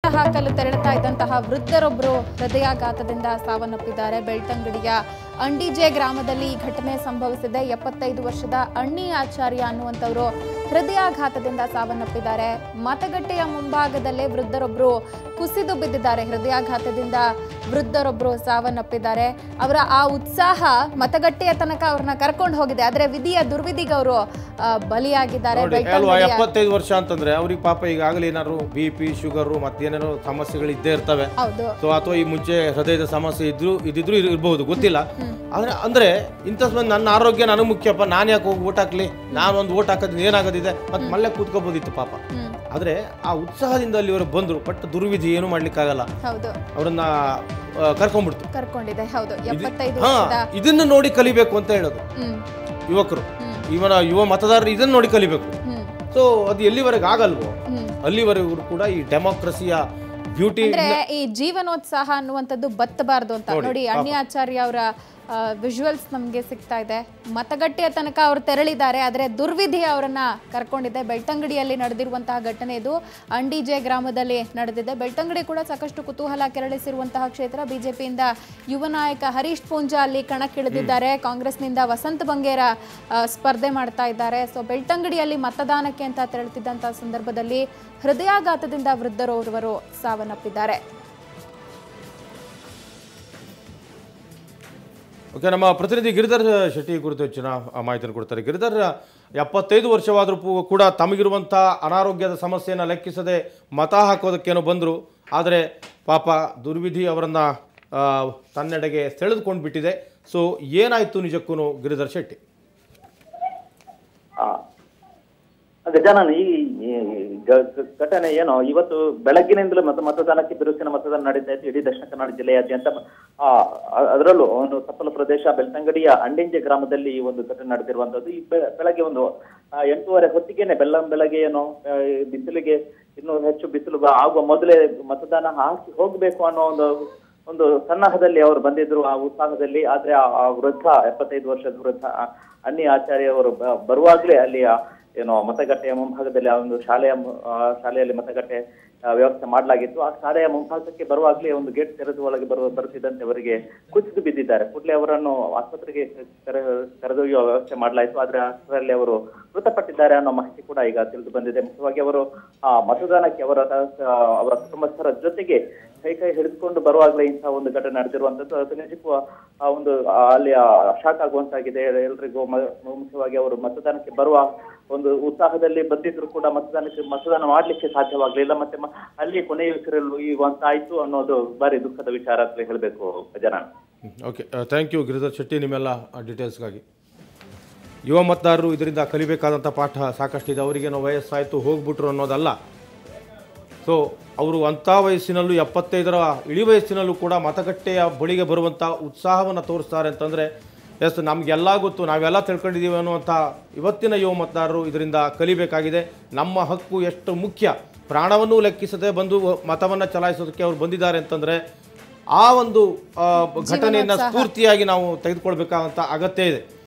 ಹಾಕಲು ತೆರಳುತ್ತಾ ಇದ್ದಂತಹ ವೃದ್ಧರೊಬ್ಬರು ಹೃದಯಾಘಾತದಿಂದ ಸಾವನ್ನಪ್ಪಿದ್ದಾರೆ ಬೆಳ್ತಂಗಡಿಯ ಅಂಡಿಜೆ ಗ್ರಾಮದಲ್ಲಿ ಈ ಘಟನೆ ಸಂಭವಿಸಿದೆ ಎಪ್ಪತ್ತೈದು ವರ್ಷದ ಅಣ್ಣಿ ಆಚಾರ್ಯ ಅನ್ನುವಂಥವರು ಹೃದಯಾಘಾತದಿಂದ ಸಾವನ್ನಪ್ಪಿದ್ದಾರೆ ಮತಗಟ್ಟೆಯ ಮುಂಭಾಗದಲ್ಲೇ ವೃದ್ಧರೊಬ್ಬರು ಕುಸಿದು ಬಿದ್ದಿದ್ದಾರೆ ಹೃದಯಾಘಾತದಿಂದ ವೃದ್ಧರೊಬ್ಬರು ಸಾವನ್ನಪ್ಪಿದ್ದಾರೆ ಅವರ ಆ ಉತ್ಸಾಹ ಮತಗಟ್ಟೆಯ ತನಕ ಅವ್ರನ್ನ ಕರ್ಕೊಂಡು ಹೋಗಿದೆ ಆದರೆ ವಿಧಿಯ ದುರ್ವಿಧಿಗೆ ಅವರು ಆ, ಬಲಿಯಾಗಿದ್ದಾರೆ ನೋಡಿ ಅಲ್ವಾ ಬೆಳ್ತಂಗಡಿಯ ಎಪ್ಪತ್ತೈದು ವರ್ಷ ಅಂತಂದ್ರೆ ಅವ್ರಿಗೆ ಪಾಪ ಈಗಾಗಲೇ ಏನಾದ್ರು ಬಿ ಪಿ ಶುಗರು ಮತ್ತೇನೇನೋ ಸಮಸ್ಯೆಗಳು ಇದ್ದೇ ಇರ್ತವೆ ಹೌದು ಸೊ ಅಥವಾ ಈ ಮುಂಚೆ ಹೃದಯದ ಸಮಸ್ಯೆ ಇದ್ರು ಇದ್ದಿದ್ರು ಇರ್- ಇರ್ಬೋದು ಗೊತ್ತಿಲ್ಲ ಆದ್ರೆ ಅಂದ್ರೆ ಇಂಥ ಸಮಯ ನನ್ನ ಆರೋಗ್ಯ ನನಗೆ ಮುಖ್ಯಪ್ಪ ನಾನು ಯಾಕೆ ಹೋಗಿ ಓಟ್ ಹಾಕ್ಲಿ ನಾನು ಒಂದು ಓಟ್ ಹಾಕೋದ್ರಿಂದ ಏನಾಗೋದಿದೆ ಮತ್ತೆ ಮಲ್ಲೆ ಕೂತ್ಕೋಬೋದಿತ್ತು ಪಾಪ ಹ್ಮ್ ಆದ್ರೆ ಆ ಉತ್ಸಾಹದಿಂದ ಅಲ್ಲಿ ಇವರು ಬಂದ್ರು ಬಟ್ ದುರ್ವಿಧಿ ಏನು ಮಾಡ್ಲಿಕ್ಕಾಗಲ್ಲ ಹೌದು ಅವರನ್ನ ಆ, ಕರ್ಕೊಂಡ್ಬಿಡ್ತು ಕರ್ಕೊಂಡಿದೆ ಹೌದು ಎಪ್ಪತ್ತೈದು ಹಾ ವರ್ಷದ ಇದನ್ನ ನೋಡಿ ಕಲಿಬೇಕು ಅಂತ ಹೇಳೋದು ಹ್ಮ್ ಯುವಕರು ಹ್ಮ್. ಇವನ ಯುವ ಮತದಾರರು ಇದನ್ನ ನೋಡಿ ಕಲಿಬೇಕು ಹ್ಮ್ ಸೊ ಅದು ಎಲ್ಲಿವರೆಗೆ ಆಗಲ್ವೋ ಹ್ಮ್ ಅಲ್ಲಿವರೆಗೂ ಕೂಡ ಈ ಡೆಮೋಕ್ರಸಿಯ ಬ್ಯೂಟಿ ಅಂದ್ರೆ ಈ ಜೀವನೋತ್ಸಾಹ ಅನ್ನುವಂಥದ್ದು ಬತ್ತಬಾರ್ದು ಅಂತ ನೋಡಿ ಅಣ್ಣಿ ಆಚಾರ್ಯ ಅವರ ವಿಜುವಲ್ಸ್ ನಮಗೆ ಸಿಗ್ತಾ ಇದೆ ಮತಗಟ್ಟೆಯ ತನಕ ಅವರು ತೆರಳಿದ್ದಾರೆ ಆದರೆ ದುರ್ವಿಧಿ ಅವರನ್ನ ಕರ್ಕೊಂಡಿದೆ ಬೆಳ್ತಂಗಡಿಯಲ್ಲಿ ನಡೆದಿರುವಂತಹ ಘಟನೆ ಇದು ಅಂಡಿಜೆ ಗ್ರಾಮದಲ್ಲಿ ನಡೆದಿದೆ ಬೆಳ್ತಂಗಡಿ ಕೂಡ ಸಾಕಷ್ಟು ಕುತೂಹಲ ಕೆರಳಿಸಿರುವಂತಹ ಕ್ಷೇತ್ರ ಬಿಜೆಪಿಯಿಂದ ಯುವ ನಾಯಕ ಹರೀಶ್ ಪೂಂಜಾ ಅಲ್ಲಿ ಕಣಕ್ಕಿಳಿದಿದ್ದಾರೆ ಕಾಂಗ್ರೆಸ್ನಿಂದ ವಸಂತ ಬಂಗೇರ ಆ, ಸ್ಪರ್ಧೆ ಮಾಡ್ತಾ ಇದ್ದಾರೆ ಸೊ ಬೆಳ್ತಂಗಡಿಯಲ್ಲಿ ಮತದಾನಕ್ಕೆ ಅಂತ ತೆರಳುತ್ತಿದ್ದಂತಹ ಸಂದರ್ಭದಲ್ಲಿ ಹೃದಯಾಘಾತದಿಂದ ವೃದ್ಧರೋರ್ವರು ಸಾವನ್ನಪ್ಪಿದ್ದಾರೆ ಓಕೆ ನಮ್ಮ ಪ್ರತಿನಿಧಿ ಗಿರಿಧರ್ ಶೆಟ್ಟಿ ಕುರಿತು ಹೆಚ್ಚಿನ ಆ, ಮಾಹಿತಿಯನ್ನು ಕೊಡ್ತಾರೆ ಗಿರಿಧರ್ ಎಪ್ಪತ್ತೈದು ವರ್ಷವಾದರೂ ಪೂ- ಕೂಡ ತಮಗಿರುವಂಥ ಅನಾರೋಗ್ಯದ ಸಮಸ್ಯೆಯನ್ನು ಲೆಕ್ಕಿಸದೆ ಮತ ಹಾಕೋದಕ್ಕೇನೋ ಬಂದರು ಆದರೆ ಪಾಪ ದುರ್ವಿಧಿ ಅವರನ್ನು ತನ್ನೆಡೆಗೆ ಸೆಳೆದುಕೊಂಡು ಬಿಟ್ಟಿದೆ ಸೊ ಏನಾಯಿತು ನಿಜಕ್ಕೂ ಗಿರಿಧರ್ ಶೆಟ್ಟಿ ಆ, ಗಜಾನನ್ ಈ ಈ ಗ- ಗ- ಘಟನೆ ಏನು ಇವತ್ತು ಬೆಳಗ್ಗಿನಿಂದಲೂ ಮತ ಮತದಾನಕ್ಕೆ ಬಿರುಸಿನ ಮತದಾನ ನಡೀತಾ ಇತ್ತು ಇಡೀ ದಕ್ಷಿಣ ಕನ್ನಡ ಜಿಲ್ಲೆಯಾದ್ಯಂತ ಆ, ಅ- ಅದರಲ್ಲೂ ಒಂದು ತಪ್ಪಲ ಪ್ರದೇಶ ಬೆಳ್ತಂಗಡಿಯ ಅಂಡಿಂಜೆ ಗ್ರಾಮದಲ್ಲಿ ಈ ಒಂದು ಘಟನೆ ನಡೆದಿರುವಂತದ್ದು ಈ ಬೆ- ಬೆಳಗ್ಗೆ ಒಂದು ಆ, ಎಂಟೂವರೆ ಹೊತ್ತಿಗೆನೆ ಬೆಳ್ಳಂ ಬೆಳಗ್ಗೆ ಏನು ಆ, ಈ ಬಿಸಿಲಿಗೆ ಇನ್ನೂ ಹೆಚ್ಚು ಬಿಸಿಲು ಬ- ಆಗುವ ಮೊದಲೇ ಮತದಾನ ಹಾಕಿ ಹೋಗ್ಬೇಕು ಅನ್ನೋ ಒಂದು ಒಂದು ಸನ್ನಾಹದಲ್ಲಿ ಅವರು ಬಂದಿದ್ರು ಆ ಉತ್ಸಾಹದಲ್ಲಿ ಆದ್ರೆ ಆ ಆ ವೃದ್ಧ ಎಪ್ಪತ್ತೈದು ವರ್ಷದ ವೃದ್ಧ ಆ ಅನ್ನಿ ಆಚಾರ್ಯ ಅವರು ಬ- ಬರುವಾಗ್ಲೇ ಅಲ್ಲಿ ಆ ಏನೋ ಮತಗಟ್ಟೆಯ ಮುಂಭಾಗದಲ್ಲಿ ಆ ಒಂದು ಶಾಲೆಯ ಮು- ಆ ಶಾಲೆಯಲ್ಲಿ ಮತಗಟ್ಟೆ ಆ, ವ್ಯವಸ್ಥೆ ಮಾಡಲಾಗಿತ್ತು ಆ ಶಾಲೆಯ ಮುಂಭಾಗಕ್ಕೆ ಬರುವಾಗ್ಲೇ ಒಂದು ಗೇಟ್ ತೆರೆದು ಒಳಗೆ ಬರುವ ಬರುತ್ತಿದ್ದಂತೆ ಅವರಿಗೆ ಕುಸಿದು ಬಿದ್ದಿದ್ದಾರೆ ಕೂಡಲೇ ಅವರನ್ನು ಆಸ್ಪತ್ರೆಗೆ ಕರೆ ಕರೆದೊಯ್ಯುವ ವ್ಯವಸ್ಥೆ ಮಾಡಲಾಯಿತು ಆದ್ರೆ ಅಷ್ಟರಲ್ಲಿ ಅವರು ಮೃತಪಟ್ಟಿದ್ದಾರೆ ಅನ್ನೋ ಮಾಹಿತಿ ಕೂಡ ಈಗ ತಿಳಿದು ಬಂದಿದೆ ಮುಖ್ಯವಾಗಿ ಅವರು ಆ ಮತದಾನಕ್ಕೆ ಅವರ ಆ, ಅವರ ಕುಟುಂಬಸ್ಥರ ಜೊತೆಗೆ ಕೈ ಕೈ ಹಿಡಿದುಕೊಂಡು ಬರುವಾಗಲೇ ಇಂತಹ ಒಂದು ಘಟನೆ ನಡೆದಿರುವಂತದ್ದು ಅದು ನಿಜಕ್ಕೂ ಆ ಒಂದು ಆ ಅಲ್ಲಿ ಶಾಕ್ ಆಗುವಂತಾಗಿದೆ ಎಲ್ರಿಗೂ ಮ- ಮುಖ್ಯವಾಗಿ ಅವರು ಮತದಾನಕ್ಕೆ ಬರುವ ಒಂದು ಉತ್ಸಾಹದಲ್ಲಿ ಬಂದಿದ್ರು ಕೂಡ ಮತದಾನಕ್ಕೆ ಮತದಾನ ಮಾಡ್ಲಿಕ್ಕೆ ಸಾಧ್ಯವಾಗ್ಲಿಲ್ಲ ಮತ್ತೆ ಮ- ಅಲ್ಲಿ ಕೊನೆಯ ಉಸಿರಲು ಆಯ್ತು ಅನ್ನೋದು ಬಾರಿ ದುಃಖದ ವಿಚಾರ ಅಂತ ಹೇಳಬೇಕು ಜನ okay thank you Giridhar Shetty ನಿಮ್ಮೆಲ್ಲ ಡೀಟೇಲ್ಸ್ಗಾಗಿ ಯುವ ಮತದಾರರು ಇದರಿಂದ ಕಲಿಬೇಕಾದಂಥ ಪಾಠ ಸಾಕಷ್ಟಿದೆ ಅವರಿಗೇನೋ ವಯಸ್ಸಾಯಿತು ಹೋಗ್ಬಿಟ್ರು ಅನ್ನೋದಲ್ಲ ಸೊ ಅವರು ಅಂಥ ವಯಸ್ಸಿನಲ್ಲೂ ಎಪ್ಪತ್ತೈದರ ಇಳಿ ವಯಸ್ಸಿನಲ್ಲೂ ಕೂಡ ಮತಗಟ್ಟೆಯ ಬಳಿಗೆ ಬರುವಂಥ ಉತ್ಸಾಹವನ್ನು ತೋರಿಸ್ತಾರೆ ಅಂತಂದರೆ ಎಸ್ ನಮಗೆಲ್ಲ ಗೊತ್ತು ನಾವೆಲ್ಲ ತಿಳ್ಕೊಂಡಿದ್ದೀವಿ ಅನ್ನುವಂಥ ಇವತ್ತಿನ ಯುವ ಮತದಾರರು ಇದರಿಂದ ಕಲಿಬೇಕಾಗಿದೆ ನಮ್ಮ ಹಕ್ಕು ಎಷ್ಟು ಮುಖ್ಯ ಪ್ರಾಣವನ್ನೂ ಲೆಕ್ಕಿಸದೆ ಬಂದು ಮತವನ್ನು ಚಲಾಯಿಸೋದಕ್ಕೆ ಅವರು ಬಂದಿದ್ದಾರೆ ಅಂತಂದರೆ ಆ ಒಂದು ಆ, ಘಟನೆಯನ್ನು ಸ್ಫೂರ್ತಿಯಾಗಿ ನಾವು ತೆಗೆದುಕೊಳ್ಬೇಕಾದಂಥ ಅಗತ್ಯ ಇದೆ